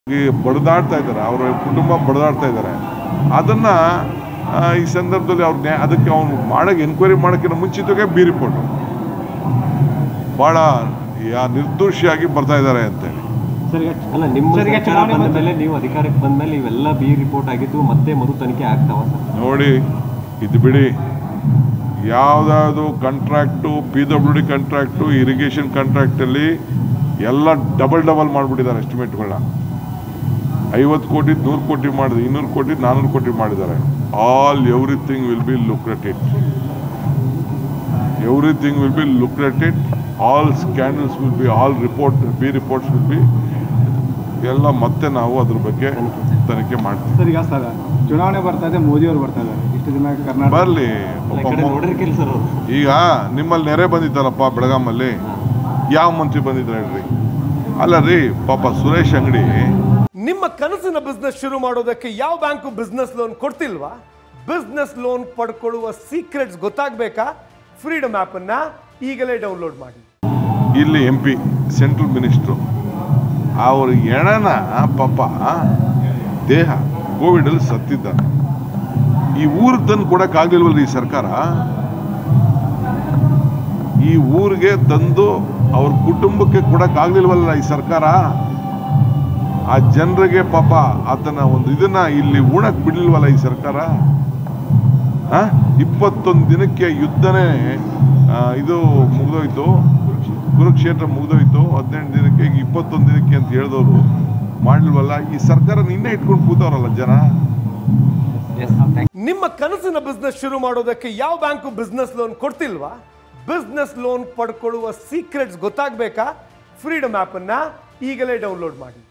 ಈ ಬಡ್ದಾಡ್ತಾ ಇದ್ದಾರೆ ಅವರ ಕುಟುಂಬ ಬಡ್ದಾಡ್ತಾ ಇದ್ದಾರೆ ಅದನ್ನ ಆ, ಈ ಸಂದರ್ಭದಲ್ಲಿ ಅವ್ರ ನ್ಯಾಯ ಅದಕ್ಕೆ ಅವನು ಮಾಡಕ್ಕೆ ಎನ್ಕ್ವೈರಿ ಮಾಡೋಕ್ಕಿಂತ ಮುಂಚಿತವಾಗಿ ಬಿ ರಿಪೋರ್ಟು ಭಾಳ ಯಾ ನಿರ್ದೋಷಿಯಾಗಿ ಬರ್ತಾ ಇದ್ದಾರೆ ಅಂತೇಳಿ ಸರ್ ಈಗ ಅಲ್ಲ ನಿಮ್ಮ ಸರ್, ಈಗ ಸರ್ಕಾರ ಚುನಾವಣೆ ಬಂದ ಬಂತು. ಮೇಲೆ ನೀವು ಅಧಿಕಾರಕ್ಕೆ ಬಂದ ಮೇಲೆ ಇವೆಲ್ಲ ಬಿ ರಿಪೋರ್ಟ್ ಆಗಿದ್ದು ಮತ್ತೆ ಮರು ತನಿಖೆ ಆಗ್ತಾವ ಸರ್ ನೋಡಿ ಇದು ಬಿಡಿ ಯಾವುದಾದ್ರು contract P W D contract irrigation ಕಾಂಟ್ರಾಕ್ಟಲ್ಲಿ ಎಲ್ಲ ಡಬಲ್ ಡಬಲ್ ಮಾಡಿಬಿಟ್ಟಿದ್ದಾರೆ ಎಸ್ಟಿಮೇಟ್ಗಳನ್ನ ಐವತ್ತು ಕೋಟಿ ನೂರು ಕೋಟಿ ಮಾಡಿದ್ರು ಇನ್ನೂರು ಕೋಟಿ ನಾನ್ನೂರು ಕೋಟಿ ಮಾಡಿದ್ದಾರೆ all everything will be lucrated everything will be lucrated all scandals will be all report be reports will be ಎಲ್ಲ ಮತ್ತೆ ನಾವು ಅದ್ರ ಬಗ್ಗೆ ತನಿಖೆ ಮಾಡ್ತೀವಿ ಸರ್ ಈಗ ಸರ್ ಚುನಾವಣೆ ಬರ್ತಾ ಇದೆ ಮೋದಿ ಅವರು ಬರ್ತಾ ಇದ್ದಾರೆ ಇಷ್ಟು ದಿನ ಕರ್ನಾಟಕ ಬರಲಿ ಅಲ್ಲ, ಈ ಕಡೆ ನೋಡಿರ್ಕಿಲ್ಲ ಸರ್ ಅವರು ಈಗ ನಿಮ್ಮಲ್ಲಿ ನೆರೆ ಬಂದಿದ್ದಾರಪ್ಪ ಬೆಳಗಾಮಲ್ಲಿ ಯಾವ ಮಂತ್ರಿ ಬಂದಿದ್ರು ಹೇಳ್ರಿ ಅಲ್ಲ ರೀ ಪಾಪ ಸುರೇಶ್ ಅಂಗಡಿ ನಿಮ್ಮ ಕನಸಿನ ಬಿಸ್ನೆಸ್ ಶುರು ಮಾಡೋದಕ್ಕೆ ಯಾವ ಬ್ಯಾಂಕು ಬಿಸ್ನೆಸ್ ಲೋನ್ ಕೊಡ್ತಿಲ್ವಾ ಬಿಸ್ನೆಸ್ ಲೋನ್ ಪಡ್ಕೊಳ್ಳುವ ಸೀಕ್ರೆಟ್ಸ್ ಗೊತ್ತಾಗಬೇಕಾ ಫ್ರೀಡಮ್ ಆ್ಯಪನ್ನು ಈಗಲೇ ಡೌನ್ಲೋಡ್ ಮಾಡಿ ಇಲ್ಲಿ ಎಂ ಪಿ ಸೆಂಟ್ರಲ್ ಮಿನಿಸ್ಟ್ರು ಅವ್ರ ಎಣನ ಪಾಪ ದೇಹ ಕೋವಿಡಲ್ಲಿ ಸತ್ತಿದ್ದಾನೆ ಈ ಊರಿಗೆ ತಂದು ಕೊಡೋಕ್ಕಾಗಲಿಲ್ವಲ್ಲ ಈ ಸರ್ಕಾರ ಈ ಊರಿಗೆ ತಂದು ಅವ್ರ ಕುಟುಂಬಕ್ಕೆ ಕೊಡೋಕ್ಕಾಗಲಿಲ್ವಲ್ಲ ಈ ಸರ್ಕಾರ ಆ ಜನರಿಗೆ ಪಾಪ ಆತನ ಒಂದು ಇದನ್ನ ಇಲ್ಲಿ ಉಣಕ್ ಬಿಡ್ಲಿಲ್ವಲ್ಲ ಈ ಸರ್ಕಾರ ಆ? ಇಪ್ಪತ್ತೊಂದು ದಿನಕ್ಕೆ ಯುದ್ಧನೇ ಆ, ಇದು ಮುಗಿದೋಯ್ತು ಕುರುಕ್ಷೇತ್ರ ಮುಗಿದೋಯ್ತು ಹದಿನೆಂಟು ದಿನಕ್ಕೆ ಈಗ ಇಪ್ಪತ್ತೊಂದು ದಿನಕ್ಕೆ ಅಂತ ಹೇಳಿದವರು ಮಾಡ್ಲಿಲ್ವಲ್ಲ ಈ ಸರ್ಕಾರ ನಿನ್ನೆ ಇಟ್ಕೊಂಡು ಕೂತವ್ರಲ್ಲ ಜನ ನಿಮ್ಮ ಕನಸಿನ ಬಿಸ್ನೆಸ್ ಶುರು ಮಾಡೋದಕ್ಕೆ ಯಾವ ಬ್ಯಾಂಕು ಬಿಸ್ನೆಸ್ ಲೋನ್ ಕೊಡ್ತಿಲ್ವಾ ಬಿಸ್ನೆಸ್ ಲೋನ್ ಪಡ್ಕೊಳ್ಳುವ ಸೀಕ್ರೆಟ್ಸ್ ಗೊತ್ತಾಗಬೇಕಾ ಫ್ರೀಡಮ್ ಆ್ಯಪನ್ನು ಈಗಲೇ ಡೌನ್ಲೋಡ್ ಮಾಡಿ